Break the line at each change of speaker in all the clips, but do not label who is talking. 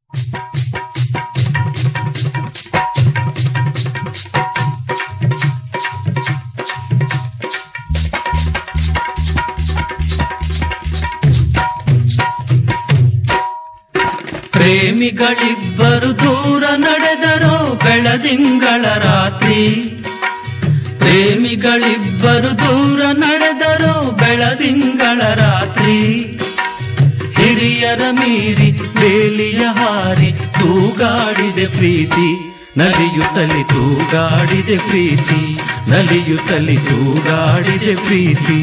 ಪ್ರೇಮಿಗಳಿಬ್ಬರು ದೂರ ನಡೆದರೋ ಬೆಳದಿಂಗಳ ರಾತ್ರಿ ಪ್ರೇಮಿಗಳಿಬ್ಬರು ದೂರ ನಡೆದರೋ ಬೆಳದಿಂಗಳ ರಾತ್ರಿ ಹಿರಿಯರ ಮೀರಿ ಬೇಲಿಯ ಹಾರಿ ತೂಗಾಡಿದೆ ಪ್ರೀತಿ ನಲಿಯುತ್ತಲಿ ತೂಗಾಡಿದೆ ಪ್ರೀತಿ ನಲಿಯುತ್ತಲಿ ತೂಗಾಡಿದೆ ಪ್ರೀತಿ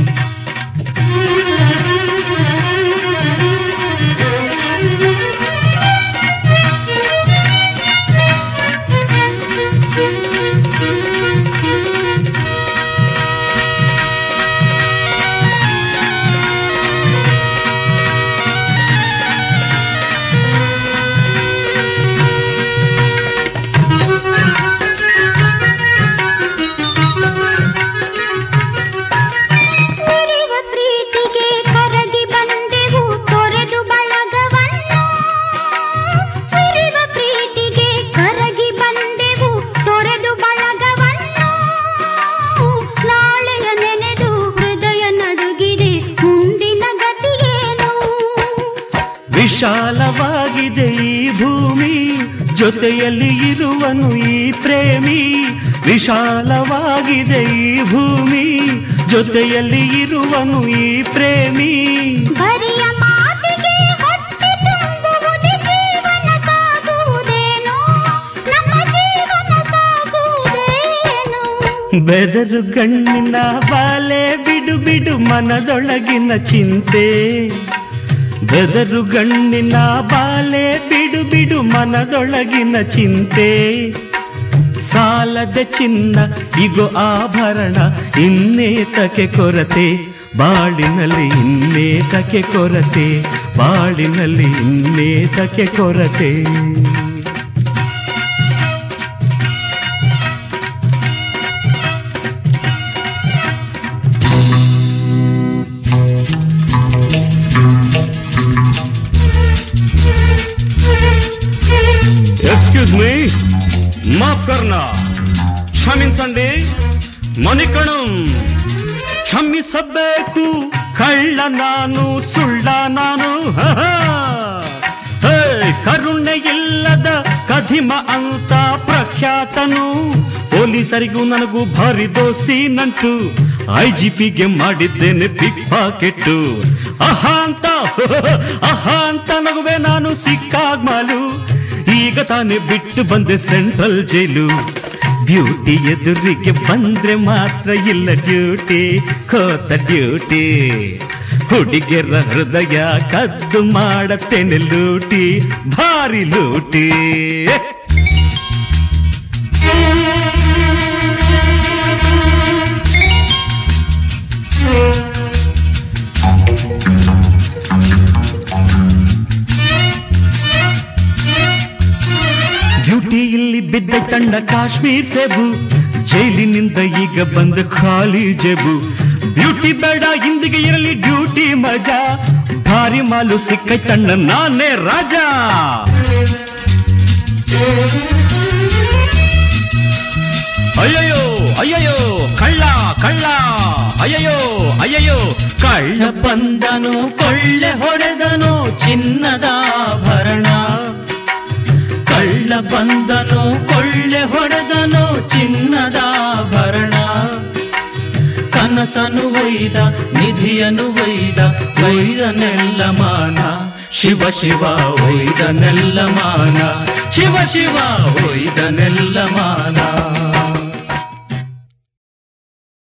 ಉರಿವ ಪ್ರೀತಿಗೆ ಕರಗಿ ಬಂದೆವು ತೊರೆದು ಬಳಗವನ್ನು ಉರಿವ ಪ್ರೀತಿಗೆ ಕರಗಿ ಬಂದೆವು ತೊರೆದು ಬಳಗವನ್ನು ನಾಳೆಯ ನೆನೆದು ಹೃದಯ ನಡುಗಿದೆ ಮುಂದಿನ ಗತಿಯೇನು
ವಿಶಾಲವಾಗಿದೆ ಈ ಭೂಮಿ ಜೊತೆಯಲ್ಲಿ ಇರುವನು ಈ ಪ್ರೇಮಿ ವಿಶಾಲವಾಗಿದೆ ಈ ಭೂಮಿ ಜೊತೆಯಲ್ಲಿ ಇರುವನು ಈ ಪ್ರೇಮಿ
ಬರಿಯ ಮಾತಿಗೆ ಹೊಟ್ಟೆ ತುಂಬುವುದೇ ಜೀವನ ಸಾಗುವುದೇನೋ ನಮ್ಮ ಜೀವನ ಸಾಗುವುದೇನೋ
ಬೆದರು ಗಣ್ಣಿನ ಬಾಲೆ ಬಿಡು ಬಿಡು ಮನದೊಳಗಿನ ಚಿಂತೆ ಬೆದರು ಗಣ್ಣಿನ ಬಾಲೆ ಬಿಡು ಬಿಡು ಮನದೊಳಗಿನ ಚಿಂತೆ ಸಾಲದ ಚಿನ್ನ ಇಗೋ ಆಭರಣ ಇನ್ನೇತಕ್ಕೆ ಕೊರತೆ ಬಾಳಿನಲ್ಲಿ ಇನ್ನೇತಕ್ಕೆ ಕೊರತೆ ಬಾಳಿನಲ್ಲಿ ಇನ್ನೇತಕ್ಕೆ ಕೊರತೆ
ಎಕ್ಸ್ಕ್ಯೂಸ್ ಮೀ ಮಾಫ್ ಕರ್ನಾ ಕ್ಷಮಿಸಂడి ಮಣಿಕಣಂ
ಕ್ಷಮಿಸಬೇಕು ಕಳ್ಳ ನಾನು ಸುಳ್ಳ ನಾನು ಹಹ. ಹೇ, ಕರುಣೆ ಇಲ್ಲದ ಕಧಿಮ ಅಂತ ಪ್ರಖ್ಯಾತನು ಪೊಲೀಸರಿಗೂ ನನಗೂ ಭಾರಿ ದೋಸ್ತಿ ನಂಟು ಐ ಜಿ ಪಿಗೆ ಮಾಡಿದ್ದೇನೆ ಪಿಕ್ ಪಾಕೆಟ್ಟು ಅಹ ಅಂತ ಅಹ ಅಂತ ನಗುವೆ ನಾನು ಸಿಕ್ಕಾಗ್ ಮಾಲು ಈಗ ತಾನೇ ಬಿಟ್ಟು ಬಂದೆ ಸೆಂಟ್ರಲ್ ಜೈಲು ಬ್ಯೂಟಿ ಎದುರಿಗೆ ಬಂದ್ರೆ ಮಾತ್ರ ಇಲ್ಲ ಡ್ಯೂಟಿ ಕೋತ ಡ್ಯೂಟಿ ಹುಡುಗಿಯರ ಹೃದಯ ಕದ್ದು ಮಾಡತ್ತೇನೆ ಲೂಟಿ ಭಾರಿ ಲೂಟಿ ಡ್ಯೂಟಿ ಇಲ್ಲಿ ಬಿದ್ದ ತಂಡ ಕಾಶ್ಮೀರ್ ಸೇಬು ಜೈಲಿನಿಂದ ಈಗ ಬಂದ ಖಾಲಿ ಜೇಬು ಬ್ಯೂಟಿ ಬೇಡ ಇಂದಿಗೆ ಇರಲಿ ಡ್ಯೂಟಿ ಮಜಾ ಭಾರಿ ಮಾಲು ಸಿಕ್ಕ ತಣ್ಣ ನಾನೇ ರಾಜ ಅಯ್ಯಯ್ಯೋ ಅಯ್ಯಯ್ಯೋ ಕಳ್ಳ ಕಳ್ಳ ಅಯ್ಯಯ್ಯೋ ಅಯ್ಯಯ್ಯೋ ಕಳ್ಳ ಬಂದನು ಕೊಳ್ಳೆ ಹೊಡೆದನು ಚಿನ್ನದ ಆಭರಣ ಕಳ್ಳ ಬಂದನು ಕೊಳ್ಳೆ ಹೊಡೆದನು ಚಿನ್ನದ ಆಭರಣ ಕನಸನು ಒಯ್ದ ನಿಧಿಯನು ಒಯ್ದ ಒಯ್ದನೆಲ್ಲ ಮಾನ ಶಿವ ಶಿವ ಒಯ್ದನೆಲ್ಲ ಮಾನ ಶಿವ ಶಿವ ಒಯ್ದನೆಲ್ಲ ಮಾನ